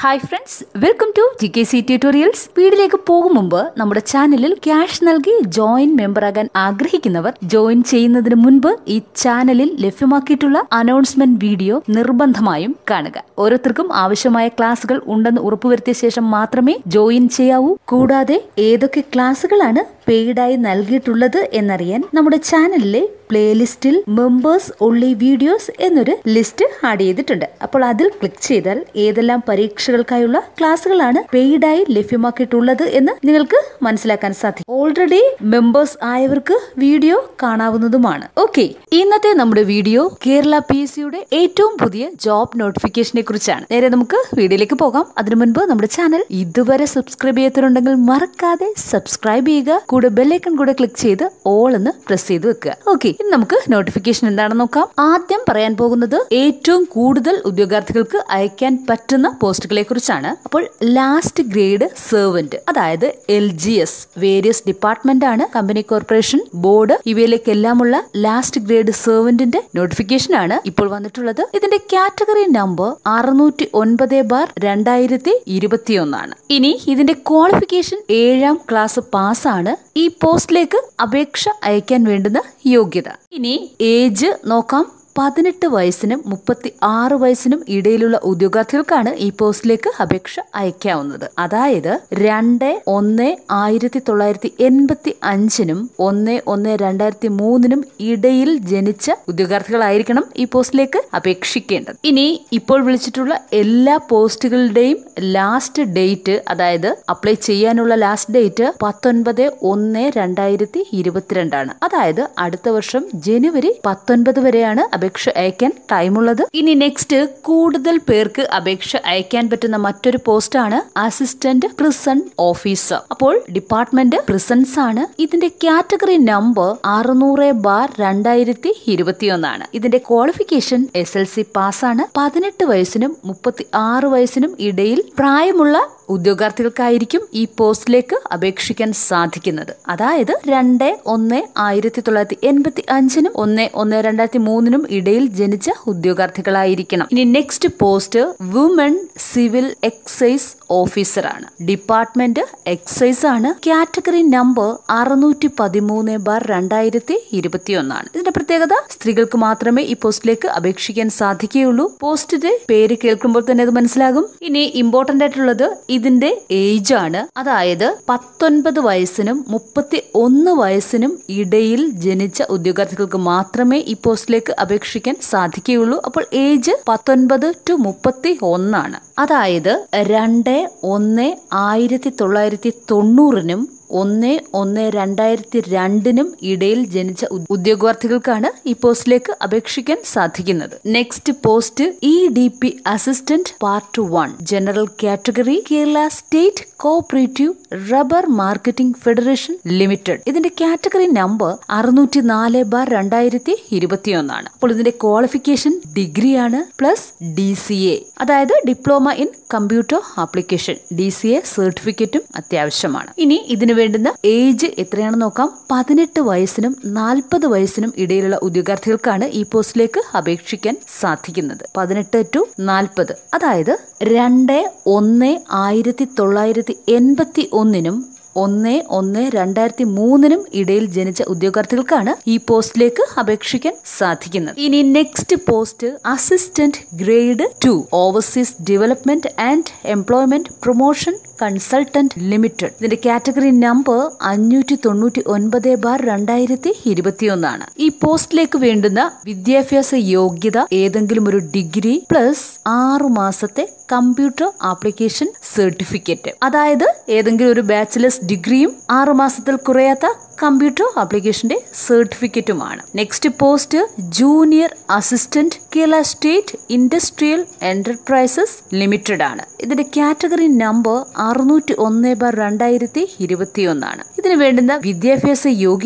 hi friends welcome to G K C tutorials വീഡിയോയിലേക്ക് പോകും മുമ്പ് നമ്മുടെ ചാനലിൽ ക്യാഷ് നൽകി ജോയിൻ മെമ്പറാകാൻ ആഗ്രഹിക്കുന്നവർ ജോയിൻ ചെയ്യുന്നതിന് മുൻപ് ഈ ചാനലിൽ ലഭ്യമാക്കിയിട്ടുള്ള അനൗൺസ്മെന്റ് വീഡിയോ നിർബന്ധമായും കാണുക ഓരോരുത്തർക്കും ആവശ്യമായ ക്ലാസുകൾ ഉണ്ടെന്ന് ഉറപ്പുവരുത്തിയ ശേഷം മാത്രമേ ജോയിൻ ചെയ്യാവൂ കൂടാതെ ഏതൊക്കെ ക്ലാസുകളാണ് പെയ്ഡായി നൽകിയിട്ടുള്ളത് എന്നറിയാൻ നമ്മുടെ ചാനലിലെ പ്ലേലിസ്റ്റിൽ മെമ്പേഴ്സ് ഒള്ളി വീഡിയോസ് എന്നൊരു ലിസ്റ്റ് ആഡ് ചെയ്തിട്ടുണ്ട് അപ്പോൾ അതിൽ ക്ലിക്ക് ചെയ്താൽ ഏതെല്ലാം പരീക്ഷകൾക്കായുള്ള ക്ലാസ്സുകളാണ് പെയ്ഡായി ലഭ്യമാക്കിയിട്ടുള്ളത് എന്ന് നിങ്ങൾക്ക് മനസ്സിലാക്കാൻ സാധിക്കും ഓൾറെഡി മെമ്പേഴ്സ് ആയവർക്ക് വീഡിയോ കാണാവുന്നതുമാണ് ഓക്കെ ഇന്നത്തെ നമ്മുടെ വീഡിയോ കേരള പി എസ് സിയുടെ ഏറ്റവും പുതിയ ജോബ് നോട്ടിഫിക്കേഷനെ കുറിച്ചാണ് നേരെ നമുക്ക് വീഡിയോയിലേക്ക് പോകാം അതിനു മുൻപ് നമ്മുടെ ചാനൽ ഇതുവരെ സബ്സ്ക്രൈബ് ചെയ്യാത്തവരുണ്ടെങ്കിൽ മറക്കാതെ സബ്സ്ക്രൈബ് ചെയ്യുക കൂടെ ബെല്ലൈക്കൺ കൂടെ ക്ലിക്ക് ചെയ്ത് ഓൾ എന്ന് പ്രസ് ചെയ്ത് വെക്കുക ഓക്കെ ഇനി നമുക്ക് നോട്ടിഫിക്കേഷൻ എന്താണെന്ന് നോക്കാം ആദ്യം പറയാൻ പോകുന്നത് ഏറ്റവും കൂടുതൽ ഉദ്യോഗാർത്ഥികൾക്ക് അയക്കാൻ പറ്റുന്ന പോസ്റ്റുകളെ കുറിച്ചാണ് അപ്പോൾ ലാസ്റ്റ് ഗ്രേഡ് സെർവന്റ് അതായത് L G S various department ആണ് കമ്പനി കോർപ്പറേഷൻ ബോർഡ് ഇവയിലേക്കെല്ലാമുള്ള ലാസ്റ്റ് ഗ്രേഡ് സെർവന്റിന്റെ നോട്ടിഫിക്കേഷൻ ആണ് ഇപ്പോൾ വന്നിട്ടുള്ളത് ഇതിന്റെ കാറ്റഗറി നമ്പർ അറുന്നൂറ്റി ഒൻപത് ബാർ രണ്ടായിരത്തി ഇരുപത്തിയൊന്നാണ് ഇനി ഇതിന്റെ ക്വാളിഫിക്കേഷൻ ഏഴാം ക്ലാസ് പാസ്സാണ് ഈ പോസ്റ്റിലേക്ക് അപേക്ഷ അയക്കാൻ വേണ്ടുന്ന യോഗ്യത ഇനി ഏജ് നോക്കാം പതിനെട്ട് വയസ്സിനും മുപ്പത്തി ആറ് വയസ്സിനും ഇടയിലുള്ള ഉദ്യോഗാർത്ഥികൾക്കാണ് ഈ പോസ്റ്റിലേക്ക് അപേക്ഷ അയക്കാവുന്നത് അതായത് രണ്ട് ഒന്ന് ആയിരത്തി തൊള്ളായിരത്തി എൺപത്തി അഞ്ചിനും ഒന്ന് ഒന്ന് രണ്ടായിരത്തി മൂന്നിനും ഇടയിൽ ജനിച്ച ഉദ്യോഗാർത്ഥികളായിരിക്കണം ഈ പോസ്റ്റിലേക്ക് അപേക്ഷിക്കേണ്ടത് ഇനി ഇപ്പോൾ വിളിച്ചിട്ടുള്ള എല്ലാ പോസ്റ്റുകളുടെയും ലാസ്റ്റ് ഡേറ്റ് അതായത് അപ്ലൈ ചെയ്യാനുള്ള ലാസ്റ്റ് ഡേറ്റ് പത്തൊൻപത് ഒന്ന് രണ്ടായിരത്തി ഇരുപത്തിരണ്ടാണ് അതായത് അടുത്ത വർഷം ജനുവരി പത്തൊൻപത് വരെയാണ് അപേക്ഷ അയക്കാൻ ടൈമുള്ളത് ഇനി നെക്സ്റ്റ് കൂടുതൽ പേർക്ക് അപേക്ഷ അയക്കാൻ പറ്റുന്ന മറ്റൊരു പോസ്റ്റാണ് അസിസ്റ്റന്റ് പ്രിസൺ ഓഫീസർ അപ്പോൾ ഡിപ്പാർട്ട്മെന്റ് പ്രിസൺസ് ആണ് ഇതിന്റെ കാറ്റഗറി നമ്പർ അറുന്നൂറ് ബാർ രണ്ടായിരത്തി ഇരുപത്തിയൊന്നാണ് ഇതിന്റെ ക്വാളിഫിക്കേഷൻ എസ് എൽ സി പാസ്സാണ് പതിനെട്ട് വയസ്സിനും മുപ്പത്തി ആറ് വയസ്സിനും ഇടയിൽ പ്രായമുള്ള ഉദ്യോഗാർത്ഥികൾക്കായിരിക്കും ഈ പോസ്റ്റിലേക്ക് അപേക്ഷിക്കാൻ സാധിക്കുന്നത് അതായത് രണ്ട് ഒന്ന് ആയിരത്തി തൊള്ളായിരത്തി എൺപത്തി അഞ്ചിനും ഒന്ന് ഒന്ന് രണ്ടായിരത്തി മൂന്നിനും ഇടയിൽ ജനിച്ച ഉദ്യോഗാർത്ഥികളായിരിക്കണം ഇനി next post woman civil excise officer ആണ് ഡിപ്പാർട്ട്മെന്റ് എക്സൈസ് ആണ് കാറ്റഗറി നമ്പർ അറുന്നൂറ്റി പതിമൂന്ന് ബാർ രണ്ടായിരത്തി ഇരുപത്തിയൊന്നാണ് ഇതിന്റെ പ്രത്യേകത സ്ത്രീകൾക്ക് മാത്രമേ ഈ പോസ്റ്റിലേക്ക് അപേക്ഷിക്കാൻ സാധിക്കുകയുള്ളൂ പോസ്റ്റിന്റെ പേര് കേൾക്കുമ്പോൾ തന്നെ അത് മനസ്സിലാകും ഇനി ഇമ്പോർട്ടന്റ് ആയിട്ടുള്ളത് ഇതിന്റെ ഏജ് ആണ് അതായത് പത്തൊൻപത് വയസ്സിനും മുപ്പത്തി ഒന്ന് വയസ്സിനും ഇടയിൽ ജനിച്ച ഉദ്യോഗാർത്ഥികൾക്ക് മാത്രമേ ഈ പോസ്റ്റിലേക്ക് അപേക്ഷിക്കാൻ സാധിക്കുകയുള്ളൂ അപ്പോൾ ഏജ് പത്തൊൻപത് ടു മുപ്പത്തി ഒന്നാണ് അതായത് രണ്ട് ഒന്ന് ആയിരത്തി തൊള്ളായിരത്തി തൊണ്ണൂറിനും ഒന്ന് ഒന്ന് രണ്ടായിരത്തി രണ്ടിനും ഇടയിൽ ജനിച്ച ഉദ്യോഗാർത്ഥികൾക്കാണ് ഈ പോസ്റ്റിലേക്ക് അപേക്ഷിക്കാൻ സാധിക്കുന്നത് next post E D P assistant part one general category Kerala state cooperative rubber marketing federation limited ഇതിന്റെ കാറ്റഗറി നമ്പർ അറുന്നൂറ്റി നാല് ബാർ രണ്ടായിരത്തി ഇരുപത്തിയൊന്നാണ് അപ്പോൾ ഇതിന്റെ ക്വാളിഫിക്കേഷൻ ഡിഗ്രിയാണ് പ്ലസ് ഡി സി എ അതായത് diploma in computer application D C A സർട്ടിഫിക്കറ്റും അത്യാവശ്യമാണ് ഇനി ഇതിന് വേണ്ടുന്ന ഏജ് എത്രയാണെന്ന് നോക്കാം പതിനെട്ട് വയസ്സിനും നാൽപ്പത് വയസ്സിനും ഇടയിലുള്ള ഉദ്യോഗാർത്ഥികൾക്കാണ് ഈ പോസ്റ്റിലേക്ക് അപേക്ഷിക്കാൻ സാധിക്കുന്നത് പതിനെട്ട് ടു നാൽപ്പത് അതായത് രണ്ട് ഒന്ന് ആയിരത്തി തൊള്ളായിരത്തി എൺപത്തി ഒന്നിനും ഒന്ന് ഒന്ന് രണ്ടായിരത്തി മൂന്നിനും ഇടയിൽ ജനിച്ച ഉദ്യോഗാർത്ഥികൾക്കാണ് ഈ പോസ്റ്റിലേക്ക് അപേക്ഷിക്കാൻ സാധിക്കുന്നത് ഇനി next post assistant grade two overseas development and employment promotion consultant limited ഇതിന്റെ കാറ്റഗറി നമ്പർ അഞ്ഞൂറ്റി തൊണ്ണൂറ്റി ഒൻപത് ബാർ രണ്ടായിരത്തി ഇരുപത്തിയൊന്നാണ് ഈ പോസ്റ്റിലേക്ക് വേണ്ടുന്ന വിദ്യാഭ്യാസ യോഗ്യത ഏതെങ്കിലും ഒരു ഡിഗ്രി പ്ലസ് ആറു മാസത്തെ കമ്പ്യൂട്ടർ ആപ്ലിക്കേഷൻ സർട്ടിഫിക്കറ്റ് അതായത് ഏതെങ്കിലും ഒരു ബാച്ചിലേഴ്സ് ഡിഗ്രിയും ആറു മാസത്തിൽ കുറയാത്ത കമ്പ്യൂട്ടർ ആപ്ലിക്കേഷന്റെ സർട്ടിഫിക്കറ്റുമാണ് next post junior assistant Kerala state industrial enterprises limited ആണ് ഇതിന്റെ കാറ്റഗറി നമ്പർ അറുന്നൂറ്റി ഒന്ന് ബാർ രണ്ടായിരത്തി ഇരുപത്തിയൊന്നാണ് ഇതിന് വേണ്ടുന്ന വിദ്യാഭ്യാസ യോഗ്യത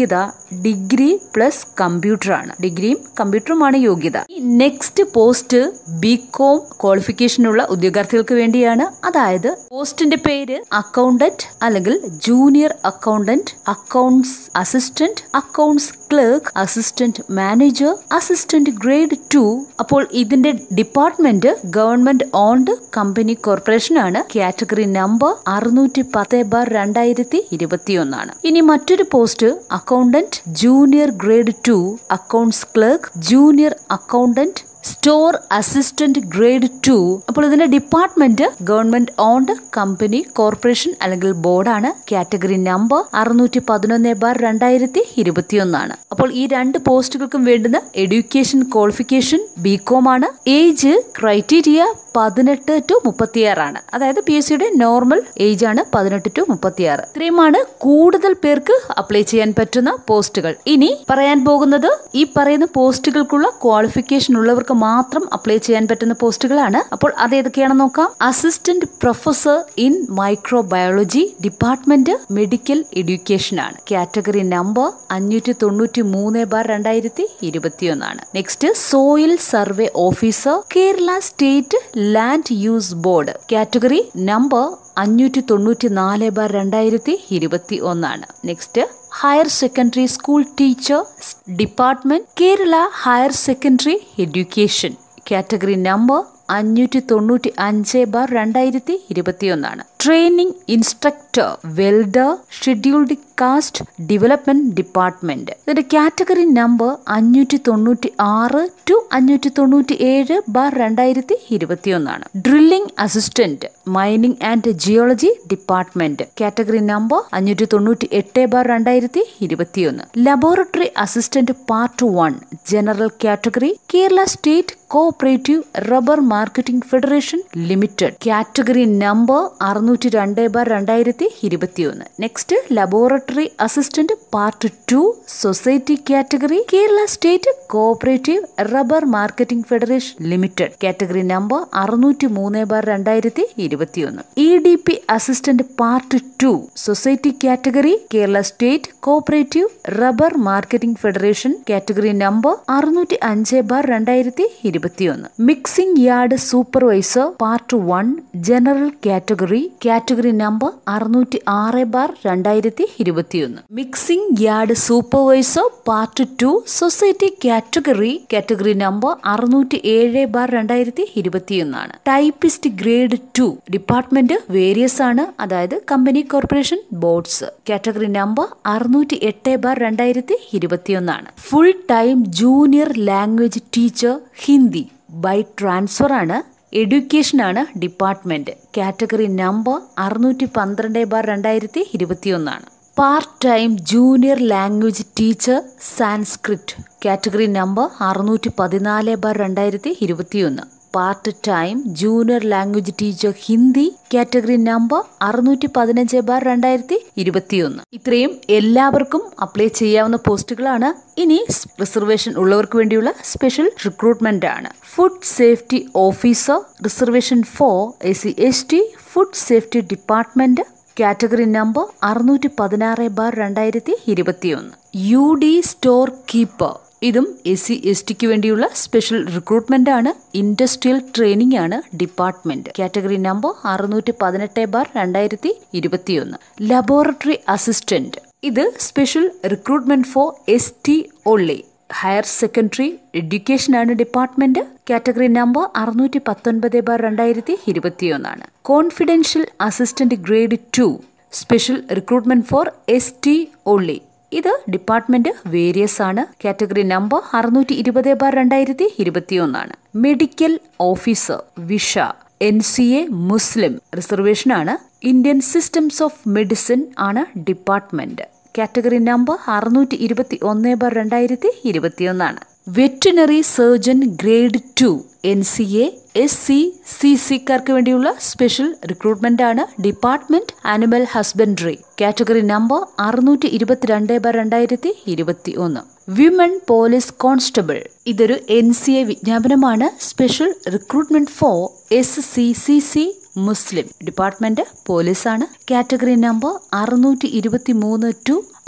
ഡിഗ്രി പ്ലസ് കമ്പ്യൂട്ടർ ആണ് ഡിഗ്രിയും കമ്പ്യൂട്ടറുമാണ് യോഗ്യത നെക്സ്റ്റ് പോസ്റ്റ് ബി കോം ക്വാളിഫിക്കേഷനുള്ള ഉദ്യോഗാർത്ഥികൾക്ക് വേണ്ടിയാണ് അതായത് പോസ്റ്റിന്റെ പേര് അക്കൗണ്ടന്റ് അല്ലെങ്കിൽ junior accountant accounts assistant accounts clerk assistant manager assistant grade two അപ്പോൾ ഇതിന്റെ department government owned company corporation ആണ് കാറ്റഗറി നമ്പർ അറുന്നൂറ്റി പത്ത് ബാർ രണ്ടായിരത്തി ഇരുപത്തിയൊന്നാണ് ഇനി മറ്റൊരു post accountant junior grade two accounts clerk junior accountant store assistant grade two അപ്പോൾ ഇതിന്റെ department government owned company corporation അല്ലെങ്കിൽ ബോർഡാണ് കാറ്റഗറി നമ്പർ അറുന്നൂറ്റി പതിനൊന്ന് ബാർ രണ്ടായിരത്തി ഇരുപത്തിയൊന്നാണ് അപ്പോൾ ഈ രണ്ട് പോസ്റ്റുകൾക്കും വേണ്ടുന്ന എഡ്യൂക്കേഷൻ ക്വാളിഫിക്കേഷൻ ബി കോം ആണ് ഏജ് ക്രൈറ്റീരിയ പതിനെട്ട് ടു മുപ്പത്തിയാറാണ് അതായത് പി എസ് സിയുടെ നോർമൽ ഏജ് ആണ് പതിനെട്ട് ടു മുപ്പത്തിയാറ് ഇത്രയുമാണ് കൂടുതൽ പേർക്ക് അപ്ലൈ ചെയ്യാൻ പറ്റുന്ന പോസ്റ്റുകൾ ഇനി പറയാൻ പോകുന്നത് ഈ പറയുന്ന പോസ്റ്റുകൾക്കുള്ള ക്വാളിഫിക്കേഷൻ ഉള്ളവർക്ക് മാത്രം അപ്ലൈ ചെയ്യാൻ പറ്റുന്ന പോസ്റ്റുകളാണ് അപ്പോൾ അത് ഏതൊക്കെയാണെന്ന് നോക്കാം assistant professor in microbiology department medical education ആണ് കാറ്റഗറി നമ്പർ അഞ്ഞൂറ്റി തൊണ്ണൂറ്റി മൂന്ന് ബാർ രണ്ടായിരത്തി ഇരുപത്തിയൊന്നാണ് next soil survey officer Kerala state land use board category number അഞ്ഞൂറ്റി തൊണ്ണൂറ്റി നാല് ബാർ രണ്ടായിരത്തി ഇരുപത്തി ഒന്നാണ് next higher secondary school teacher department Kerala higher secondary education category number അഞ്ഞൂറ്റി തൊണ്ണൂറ്റി അഞ്ച് ബാർ രണ്ടായിരത്തി ഇരുപത്തിയൊന്നാണ് training instructor welder scheduled caste development department ഇതിന്റെ കാറ്റഗറി നമ്പർ അഞ്ഞൂറ്റി തൊണ്ണൂറ്റി ആറ് ടു അഞ്ഞൂറ്റി തൊണ്ണൂറ്റി ഏഴ് ബാർ രണ്ടായിരത്തി ഇരുപത്തിയൊന്നാണ് drilling assistant mining and geology department category number അഞ്ഞൂറ്റി തൊണ്ണൂറ്റി എട്ട് ബാർ രണ്ടായിരത്തി ഇരുപത്തിയൊന്ന് laboratory assistant part one general category Kerala state cooperative rubber marketing federation limited category number അറുന്നൂറ്റി രണ്ട് ബാർ രണ്ടായിരത്തി ഇരുപത്തിയൊന്ന് next laboratory assistant part two society category Kerala state cooperative rubber marketing federation limited category number അറുന്നൂറ്റി മൂന്ന് bar രണ്ടായിരത്തി ഇരുപത്തിയൊന്ന് E D P assistant part two society category Kerala state cooperative rubber marketing federation category number അറുന്നൂറ്റി അഞ്ച് bar രണ്ടായിരത്തി ഇരുപത്തിയൊന്ന് mixing yard supervisor part one general category category number അറുന്നൂറ്റി ആറ് ബാർ രണ്ടായിരത്തി ഇരുപത്തിയൊന്ന് mixing yard supervisor part two society category category number അറുന്നൂറ്റി ഏഴ് ബാർ രണ്ടായിരത്തി ഇരുപത്തിയൊന്നാണ് typist grade two department various ആണ് അതായത് company corporation boards category number അറുന്നൂറ്റി എട്ട് ബാർ രണ്ടായിരത്തി ഇരുപത്തിയൊന്നാണ് full time junior language teacher Hindi by transfer ആണ് എഡ്യൂക്കേഷൻ ആണ് ഡിപ്പാർട്ട്മെന്റ് കാറ്റഗറി നമ്പർ അറുന്നൂറ്റി പന്ത്രണ്ട് ബാർ രണ്ടായിരത്തി ഇരുപത്തിയൊന്നാണ് part time junior language teacher Sanskrit category number അറുന്നൂറ്റി പതിനാല് ബാർ രണ്ടായിരത്തി ഇരുപത്തിയൊന്ന് part time junior language teacher Hindi category number അറുന്നൂറ്റി പതിനഞ്ച് ബാർ രണ്ടായിരത്തി ഇരുപത്തിയൊന്ന് ഇത്രയും എല്ലാവർക്കും അപ്ലൈ ചെയ്യാവുന്ന പോസ്റ്റുകളാണ് ഇനി റിസർവേഷൻ ഉള്ളവർക്ക് വേണ്ടിയുള്ള സ്പെഷ്യൽ റിക്രൂട്ട്മെന്റ് ആണ് food safety officer reservation for A C S T food safety department category number അറുന്നൂറ്റി പതിനാറ് ബാർ രണ്ടായിരത്തി ഇരുപത്തിയൊന്ന് യു ഡി സ്റ്റോർ കീപ്പർ ഇതും എസ് സി എസ് ടിക്ക് വേണ്ടിയുള്ള സ്പെഷ്യൽ റിക്രൂട്ട്മെന്റ് ആണ് ഇൻഡസ്ട്രിയൽ ട്രെയിനിങ് ആണ് ഡിപ്പാർട്ട്മെന്റ് കാറ്റഗറി നമ്പർ അറുന്നൂറ്റി പതിനെട്ട് ബാർ രണ്ടായിരത്തി ഇരുപത്തിയൊന്ന് ലബോറട്ടറി അസിസ്റ്റന്റ് ഇത് special recruitment for S T only higher secondary education ആണ് ഡിപ്പാർട്ട്മെന്റ് കാറ്റഗറി നമ്പർ അറുന്നൂറ്റി പത്തൊൻപത് ബാർ രണ്ടായിരത്തി ഇരുപത്തിയൊന്നാണ് confidential assistant grade two special recruitment for S T only ഇത് ഡിപ്പാർട്ട്മെന്റ് വേരിയസ് ആണ് കാറ്റഗറി നമ്പർ അറുന്നൂറ്റി ഇരുപത് ബാർ രണ്ടായിരത്തി ഇരുപത്തിയൊന്നാണ് മെഡിക്കൽ ഓഫീസർ വിഷ N C A Muslim reservation ആണ് ഇന്ത്യൻ സിസ്റ്റംസ് ഓഫ് മെഡിസിൻ ആണ് ഡിപ്പാർട്ട്മെന്റ് കാറ്റഗറി നമ്പർ അറുന്നൂറ്റി ഇരുപത്തി ഒന്ന് ബാർ രണ്ടായിരത്തി ഇരുപത്തിയൊന്നാണ് veterinary surgeon grade two N C A S C C സിക്കാർക്ക് വേണ്ടിയുള്ള സ്പെഷ്യൽ റിക്രൂട്ട്മെന്റ് ആണ് department animal husbandry category number അറുന്നൂറ്റി ഇരുപത്തിരണ്ട് ബാർ രണ്ടായിരത്തി ഇരുപത്തി ഒന്ന് വിമൻ പോലീസ് കോൺസ്റ്റബിൾ ഇതൊരു എൻ സി എ വിജ്ഞാപനമാണ് special recruitment for S C C C Muslim department പോലീസാണ് കാറ്റഗറി നമ്പർ അറുന്നൂറ്റി ഇരുപത്തി മൂന്ന് ടു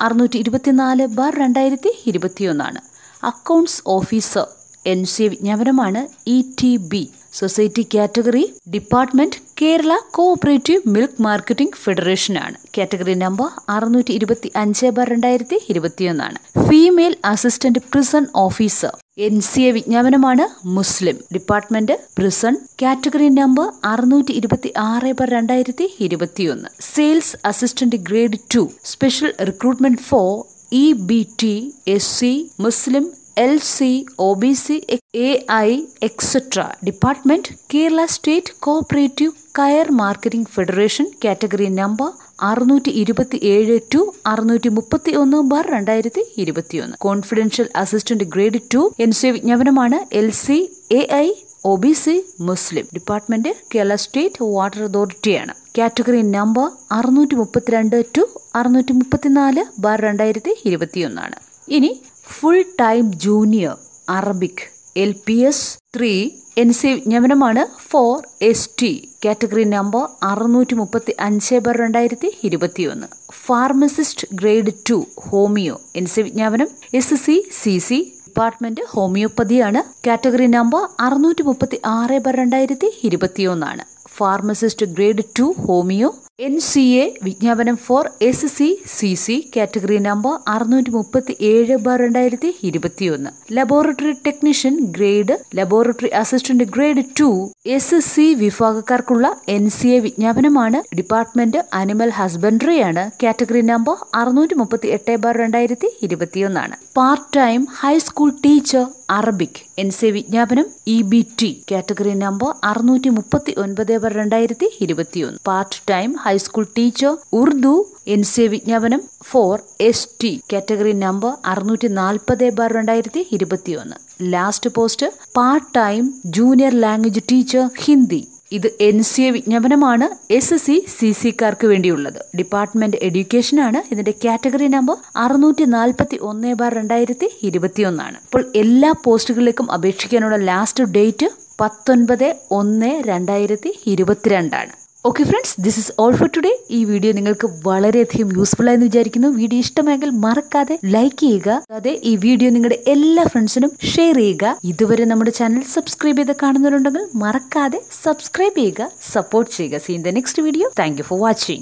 അറുന്നൂറ്റി ഇരുപത്തിനാല് ബാർ രണ്ടായിരത്തി ഇരുപത്തിയൊന്നാണ് അക്കൗണ്ട്സ് ഓഫീസർ എൻ സി വിജ്ഞാപനമാണ് E T B society category department Kerala cooperative milk marketing federation ആണ് കാറ്റഗറി നമ്പർ അറുന്നൂറ്റി ഇരുപത്തി അഞ്ച് ബാർ രണ്ടായിരത്തി ഇരുപത്തിയൊന്നാണ് female assistant prison officer N C A വിജ്ഞാപനമാണ് Muslim department prison category number അറുന്നൂറ്റി ഇരുപത്തി ആറ് ബാർ രണ്ടായിരത്തി ഇരുപത്തിയൊന്ന് sales assistant grade two special recruitment for E B T S C Muslim L C O B C A I etcetera department Kerala state cooperative coir marketing federation category number അറുന്നൂറ്റി ഇരുപത്തി ഏഴ് to അറുന്നൂറ്റി മുപ്പത്തി ഒന്ന് bar രണ്ടായിരത്തി ഇരുപത്തിയൊന്ന് confidential assistant grade two N C വിജ്ഞാപനമാണ് L C A I O B C Muslim department Kerala state water അതോറിറ്റിയാണ് കാറ്റഗറി നമ്പർ അറുന്നൂറ്റി മുപ്പത്തിരണ്ട് ടു അറുന്നൂറ്റി മുപ്പത്തിനാല് ബാർ രണ്ടായിരത്തി ഇരുപത്തിയൊന്നാണ് ഇനി full time junior Arabic L P S three N C വിജ്ഞാപനമാണ് for S T category number അറുന്നൂറ്റി മുപ്പത്തി അഞ്ച് ബാർ രണ്ടായിരത്തി ഇരുപത്തിയൊന്ന് pharmacist grade two homoeo N C വിജ്ഞാപനം S C C C department ഹോമിയോപ്പതിയാണ് category number അറുന്നൂറ്റി മുപ്പത്തി ആറ് ബാർ രണ്ടായിരത്തി ഇരുപത്തിയൊന്നാണ് pharmacist grade two homoeo N C A വിജ്ഞാപനം for S C C C category number അറുന്നൂറ്റി മുപ്പത്തി ഏഴ് ബാർ രണ്ടായിരത്തി ഇരുപത്തിയൊന്ന് laboratory technician grade laboratory assistant grade two S C വിഭാഗക്കാർക്കുള്ള എൻ സി എ വിജ്ഞാപനമാണ് ഡിപ്പാർട്ട്മെന്റ് അനിമൽ ഹസ്ബൻഡറിയാണ് കാറ്റഗറി നമ്പർ അറുന്നൂറ്റി മുപ്പത്തി എട്ട് ബാർ രണ്ടായിരത്തി ഇരുപത്തിയൊന്നാണ് part time high school teacher Arabic N C വിജ്ഞാപനം E B T category number അറുന്നൂറ്റി മുപ്പത്തി ഒൻപത് ബാർ രണ്ടായിരത്തി ഇരുപത്തിയൊന്ന് part time high school teacher Urdu N C വിജ്ഞാപനം for S T category number അറുന്നൂറ്റി നാൽപ്പത് ബാർ രണ്ടായിരത്തി ഇരുപത്തിയൊന്ന് last post part time junior language teacher Hindi ഇത് എൻ സി എ വിജ്ഞാപനമാണ് എസ് എസ് സി സി സിക്കാർക്ക് വേണ്ടിയുള്ളത് ഡിപ്പാർട്ട്മെന്റ് എഡ്യൂക്കേഷൻ ആണ് ഇതിന്റെ കാറ്റഗറി നമ്പർ അറുന്നൂറ്റി നാൽപ്പത്തി ഒന്ന് ബാർ രണ്ടായിരത്തി ഇരുപത്തിയൊന്നാണ് അപ്പോൾ എല്ലാ പോസ്റ്റുകളിലേക്കും അപേക്ഷിക്കാനുള്ള ലാസ്റ്റ് ഡേറ്റ് പത്തൊൻപത് ഒന്ന് രണ്ടായിരത്തി ഇരുപത്തിരണ്ടാണ് okay friends this is all for today ഈ വീഡിയോ നിങ്ങൾക്ക് വളരെയധികം യൂസ്ഫുൾ ആയെന്ന് വിചാരിക്കുന്നു വീഡിയോ ഇഷ്ടമെങ്കിൽ മറക്കാതെ ലൈക്ക് ചെയ്യുക അതെ ഈ വീഡിയോ നിങ്ങളുടെ എല്ലാ ഫ്രണ്ട്സിനും ഷെയർ ചെയ്യുക ഇതുവരെ നമ്മുടെ ചാനൽ സബ്സ്ക്രൈബ് ചെയ്ത് കാണുന്നവരുണ്ടെങ്കിൽ മറക്കാതെ സബ്സ്ക്രൈബ് ചെയ്യുക സപ്പോർട്ട് ചെയ്യുക seen the next video thank you for watching